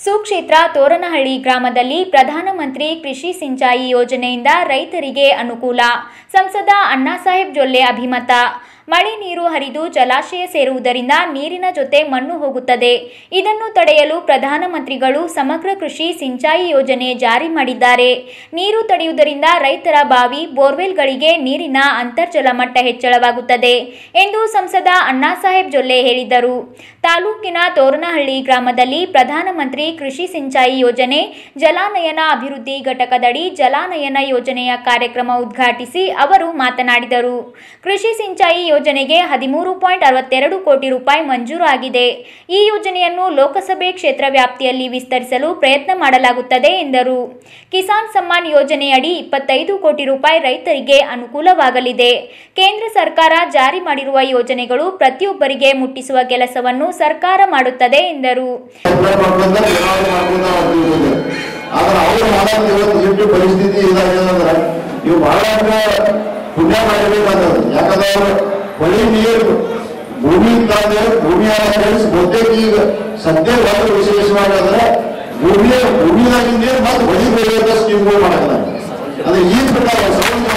ಸುಕ್ಷೇತ್ರ ತೋರನಹಳ್ಳಿ ಗ್ರಾಮದಲ್ಲಿ ಪ್ರಧಾನಮಂತ್ರಿ ಕೃಷಿ ಸಿಂಚಾಯಿ ಯೋಜನೆಯಿಂದ ರೈತರಿಗೆ ಅನುಕೂಲ ಸಂಸದ ಅಣ್ಣಾಸಾಹೇಬ್ ಜೊಲ್ಲೆ ಅಭಿಮತ ಮಳೆ ನೀರು ಹರಿದು ಜಲಾಶಯ ಸೇರುವುದರಿಂದ ನೀರಿನ ಜೊತೆ ಮಣ್ಣು ಹೋಗುತ್ತದೆ ಇದನ್ನು ತಡೆಯಲು ಪ್ರಧಾನಮಂತ್ರಿಗಳು ಸಮಗ್ರ ಕೃಷಿ ಸಿಂಚಾಯಿ ಯೋಜನೆ ಜಾರಿ ಮಾಡಿದ್ದಾರೆ ನೀರು ತಡೆಯುವುದರಿಂದ ರೈತರ ಬಾವಿ ಬೋರ್ವೆಲ್ಗಳಿಗೆ ನೀರಿನ ಅಂತರ್ಜಲ ಮಟ್ಟ ಹೆಚ್ಚಳವಾಗುತ್ತದೆ ಎಂದು ಸಂಸದ ಅಣ್ಣಾಸಾಹೇಬ್ ಜೊಲ್ಲೆ ಹೇಳಿದರು ತಾಲೂಕಿನ ತೋರನಹಳ್ಳಿ ಗ್ರಾಮದಲ್ಲಿ ಪ್ರಧಾನಮಂತ್ರಿ ಕೃಷಿ ಸಿಂಚಾಯಿ ಯೋಜನೆ ಜಲಾನಯನ ಅಭಿವೃದ್ಧಿ ಘಟಕದಡಿ ಜಲಾನಯನ ಯೋಜನೆಯ ಕಾರ್ಯಕ್ರಮ ಉದ್ಘಾಟಿಸಿ ಅವರು ಮಾತನಾಡಿದರು ಕೃಷಿ ಸಿಂಚಾಯಿ ಯೋಜನೆಗೆ ಹದಿಮೂರು ಪಾಯಿಂಟ್ ಅರವತ್ತೆರಡು ಕೋಟಿ ರೂಪಾಯಿ ಮಂಜೂರು ಆಗಿದೆ ಈ ಯೋಜನೆಯನ್ನು ಲೋಕಸಭೆ ಕ್ಷೇತ್ರ ವ್ಯಾಪ್ತಿಯಲ್ಲಿ ವಿಸ್ತರಿಸಲು ಪ್ರಯತ್ನ ಮಾಡಲಾಗುತ್ತದೆ ಎಂದರು ಕಿಸಾನ್ ಸಮ್ಮಾನ್ ಯೋಜನೆಯಡಿ ಇಪ್ಪತ್ತೈದು ಕೋಟಿ ರೂಪಾಯಿ ರೈತರಿಗೆ ಅನುಕೂಲವಾಗಲಿದೆ ಕೇಂದ್ರ ಸರ್ಕಾರ ಜಾರಿ ಮಾಡಿರುವ ಯೋಜನೆಗಳು ಪ್ರತಿಯೊಬ್ಬರಿಗೆ ಮುಟ್ಟಿಸುವ ಕೆಲಸವನ್ನು ಸರ್ಕಾರ ಮಾಡುತ್ತದೆ ಎಂದರು ಅಪ್ಲೈ ಮಾಡ್ಕೊಂಡ್ರೆ ಏನಾದ್ರು ಮಾಡ್ಕೊಂಡ ಹೋಗ್ಬೋದು ಆದ್ರೆ ಅವ್ರು ಮಾಡೋದು ಇವತ್ತು ಎಷ್ಟು ಪರಿಸ್ಥಿತಿ ಇದಾಗಿದೆ ಅಂದ್ರೆ ನೀವು ಬಹಳ ಪುಣ್ಯ ಮಾಡಬೇಕಾಗ್ತದೆ ಯಾಕಂದ್ರೆ ಅವರು ಹೊಳಿ ನೀರು ಭೂಮಿ ತಂದು ಭೂಮಿಯನ್ನು ಕಳಿಸಿ ಬಹುತೇಕ ಈಗ ಸದ್ಯ ಒಂದು ವಿಶೇಷವಾಗಿ ಅಂದ್ರೆ ಭೂಮಿಯ ಭೂಮಿಯಾಗಿನ ನೀರು ಮತ್ತೆ ಹೊಳಿ ಬೆಳೆಯುವಂತ ಸ್ಕೀಮ್ಗಳು ಮಾಡಕ್ಕಾಗ ಅದು ಈ ಪ್ರಕಾರ ಸೌಂಡ್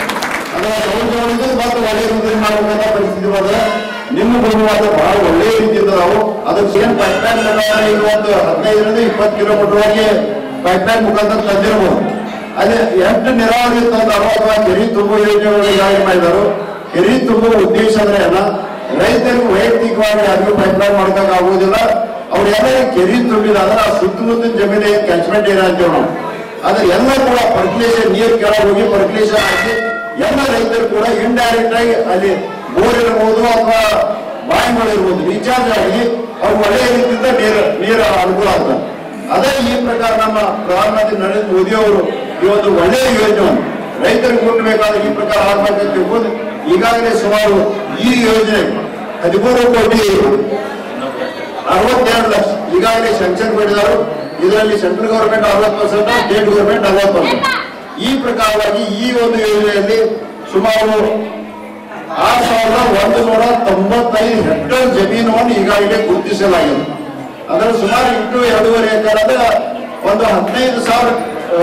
ಅದರ ಸೌಂಡ್ ಮತ್ತೆ ಒಳ್ಳೆ ರೀತಿಯಲ್ಲಿ ಮಾಡಬೇಕಂತ ಪರಿಸ್ಥಿತಿ ಬಂದ್ರೆ ನಿಮ್ಮ ಭೂಮಿ ಮಾತ್ರ ಬಹಳ ಒಳ್ಳೆ ರೀತಿಯಿಂದ ನಾವು ಅದಕ್ಕೆ ಏನ್ ಪೈಪ್ಲೈನ್ ಈಗ ಒಂದು ಹದಿನೈದರಿಂದ ಇಪ್ಪತ್ತು ಕಿಲೋಮೀಟರ್ ವರೆಗೆ ಪೈಪ್ಲೈನ್ ಮುಖಾಂತರ ತಂದಿರಬಹುದು ಅದೇ ಎಷ್ಟು ನೀರಾವರಿ ತಂದಾರೋ ಅಥವಾ ಕೆರೆ ತುಂಬುವ ಯೋಜನೆಗಳು ಜಾರಿ ಮಾಡಿದಾರೋ ಕೆರೆ ತುಂಬುವ ಉದ್ದೇಶ ಅಂದ್ರೆ ಏನ ರೈತರಿಗೆ ವೈಯಕ್ತಿಕವಾಗಿ ಯಾರಿಗೂ ಪೈಪ್ಲೈನ್ ಮಾಡ್ಕೊಕ್ ಆಗುವುದಿಲ್ಲ ಅವ್ರು ಎಲ್ಲರೂ ಕೆರೆ ತುಂಬಿದಾದ್ರೆ ಆ ಸುತ್ತಮುತ್ತಲಿನ ಜಮೀನಿಗೆ ಕ್ಯಾಚ್ಮೆಂಟ್ ಏರಿಯಾ ಅಂತೇವೆ ನಾವು ಆದ್ರೆ ಎಲ್ಲ ಕೂಡ ಪರ್ಕ್ಯುಲೇಷನ್ ನೀರು ಕೆಳಗೆ ಹೋಗಿ ಪರ್ಕ್ಯುಲೇಷನ್ ಆಗಿ ಎಲ್ಲ ರೈತರು ಕೂಡ ಇಂಡೈರೆಕ್ಟ್ ಆಗಿ ಅಲ್ಲಿ ಬೋರ್ ಇರಬಹುದು ಅಥವಾ ಬಾಯಿಗಳು ಇರ್ಬೋದು ರೀಚಾರ್ಜ್ ಆಗಿ ಅವ್ರು ಒಳ್ಳೆಯ ರೀತಿಯಿಂದ ನೀರು ನೀರು ಅನುಕೂಲ ಆಗ್ತದೆ ಅದೇ ಈ ಪ್ರಕಾರ ನಮ್ಮ ಪ್ರಧಾನಮಂತ್ರಿ ನರೇಂದ್ರ ಮೋದಿ ಅವರು ಈ ಒಂದು ಒಳ್ಳೆಯ ಯೋಜನೆಯನ್ನು ರೈತರಿಗೆ ಕೊಟ್ಟಬೇಕಾದ್ರೆ ಈ ಪ್ರಕಾರ ಆಗ್ಬೇಕಂತ ತಿಳ್ಕೊಂಡು ಈಗಾಗಲೇ ಸುಮಾರು ಈ ಯೋಜನೆ ಹದಿಮೂರು ಕೋಟಿ ಅರವತ್ತೆರಡು ಲಕ್ಷ ಈಗಾಗಲೇ ಸ್ಯಾಂಕ್ಷನ್ ಮಾಡಿದ್ದಾರೆ ಇದರಲ್ಲಿ ಸೆಂಟ್ರಲ್ ಗವರ್ಮೆಂಟ್ ಅರವತ್ತು ಪರ್ಸೆಂಟ್ ಸ್ಟೇಟ್ ಗವರ್ಮೆಂಟ್ ಅರವತ್ತು ಪರ್ಸೆಂಟ್ ಈ ಪ್ರಕಾರವಾಗಿ ಈ ಒಂದು ಯೋಜನೆಯಲ್ಲಿ ಸುಮಾರು ಆರು ಸಾವಿರದ ಒಂದು ನೂರ ತೊಂಬತ್ತೈದು ಹೆಕ್ಟೇರ್ ಜಮೀನನ್ನು ಈಗಾಗಲೇ ಗುರುತಿಸಲಾಗಿದೆ ಅದರ ಸುಮಾರು ಇಂಟು ಎರಡೂವರೆ ಎಕರೆ ಒಂದು ಹದಿನೈದು ಸಾವಿರ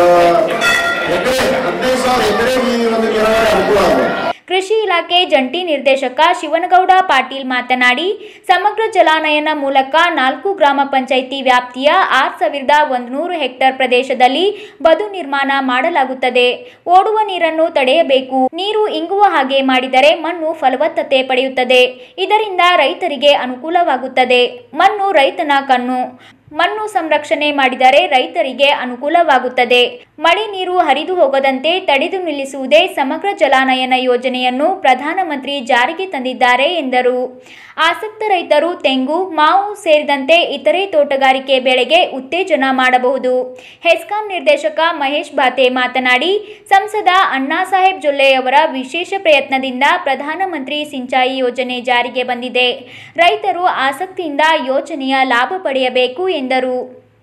ಎಕರೆ ಹದಿನೈದು ಸಾವಿರ ಎಕರೆಗೆ ಈ ಒಂದು ನೀರಾವರಿ ಅನುಕೂಲ ಆಗಿದೆ ಕೃಷಿ ಇಲಾಖೆ ಜಂಟಿ ನಿರ್ದೇಶಕ ಶಿವನಗೌಡ ಪಾಟೀಲ್ ಮಾತನಾಡಿ ಸಮಗ್ರ ಜಲಾನಯನ ಮೂಲಕ ನಾಲ್ಕು ಗ್ರಾಮ ಪಂಚಾಯಿತಿ ವ್ಯಾಪ್ತಿಯ ಆರು ಸಾವಿರದ ಒಂದುನೂರು ಹೆಕ್ಟೇರ್ ಪ್ರದೇಶದಲ್ಲಿ ಬದು ನಿರ್ಮಾಣ ಮಾಡಲಾಗುತ್ತದೆ ಓಡುವ ನೀರನ್ನು ತಡೆಯಬೇಕು ನೀರು ಇಂಗುವ ಹಾಗೆ ಮಾಡಿದರೆ ಮಣ್ಣು ಫಲವತ್ತತೆ ಪಡೆಯುತ್ತದೆ ಇದರಿಂದ ರೈತರಿಗೆ ಅನುಕೂಲವಾಗುತ್ತದೆ ಮಣ್ಣು ರೈತನ ಕಣ್ಣು ಮಣ್ಣು ಸಂರಕ್ಷಣೆ ಮಾಡಿದರೆ ರೈತರಿಗೆ ಅನುಕೂಲವಾಗುತ್ತದೆ ಮಳೆ ನೀರು ಹರಿದು ಹೋಗದಂತೆ ತಡೆದು ನಿಲ್ಲಿಸುವುದೇ ಸಮಗ್ರ ಜಲಾನಯನ ಯೋಜನೆಯನ್ನು ಪ್ರಧಾನಮಂತ್ರಿ ಜಾರಿಗೆ ತಂದಿದ್ದಾರೆ ಎಂದರು ಆಸಕ್ತ ರೈತರು ತೆಂಗು ಮಾವು ಸೇರಿದಂತೆ ಇತರೆ ತೋಟಗಾರಿಕೆ ಬೆಳೆಗೆ ಉತ್ತೇಜನ ಮಾಡಬಹುದು ಹೆಸ್ಕಾಂ ನಿರ್ದೇಶಕ ಮಹೇಶ್ ಬಾತೆ ಮಾತನಾಡಿ ಸಂಸದ ಅಣ್ಣಾಸಾಹೇಬ್ ಜೊಲ್ಲೆಯವರ ವಿಶೇಷ ಪ್ರಯತ್ನದಿಂದ ಪ್ರಧಾನಮಂತ್ರಿ ಸಿಂಚಾಯಿ ಯೋಜನೆ ಜಾರಿಗೆ ಬಂದಿದೆ ರೈತರು ಆಸಕ್ತಿಯಿಂದ ಯೋಜನೆಯ ಲಾಭ ಪಡೆಯಬೇಕು ಎಂದರು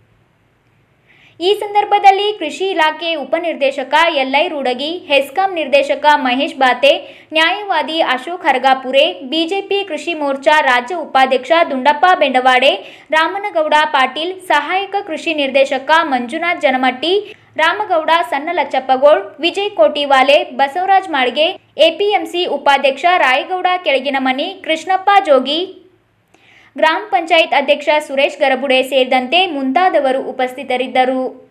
ಈ ಸಂದರ್ಭದಲ್ಲಿ ಕೃಷಿ ಇಲಾಖೆ ಉಪನಿರ್ದೇಶಕ ಎಲ್ಐ ರೂಡಗಿ ಹೆಸ್ಕಾಂ ನಿರ್ದೇಶಕ ಮಹೇಶ್ ಬಾತೆ ನ್ಯಾಯವಾದಿ ಅಶೋಕ್ ಹರಗಾಪುರೆ ಬಿಜೆಪಿ ಕೃಷಿ ಮೋರ್ಚಾ ರಾಜ್ಯ ಉಪಾಧ್ಯಕ್ಷ ದುಂಡಪ್ಪ ಬೆಂಡವಾಡೆ ರಾಮನಗೌಡ ಪಾಟೀಲ್ ಸಹಾಯಕ ಕೃಷಿ ನಿರ್ದೇಶಕ ಮಂಜುನಾಥ್ ಜನಮಟ್ಟಿ ರಾಮಗೌಡ ಸಣ್ಣಲಚ್ಚಪ್ಪಗೋಳ್ ವಿಜಯ್ ಕೋಟಿವಾಲೆ ಬಸವರಾಜ್ ಮಾಳ್ಗೆ ಎಪಿಎಂಸಿ ಉಪಾಧ್ಯಕ್ಷ ರಾಯಗೌಡ ಕೆಳಗಿನಮನಿ ಕೃಷ್ಣಪ್ಪ ಜೋಗಿ ಗ್ರಾಮ ಪಂಚಾಯತ್ ಅಧ್ಯಕ್ಷ ಸುರೇಶ್ ಗರಬುಡೆ ಸೇರಿದಂತೆ ಮುಂತಾದವರು ಉಪಸ್ಥಿತರಿದ್ದರು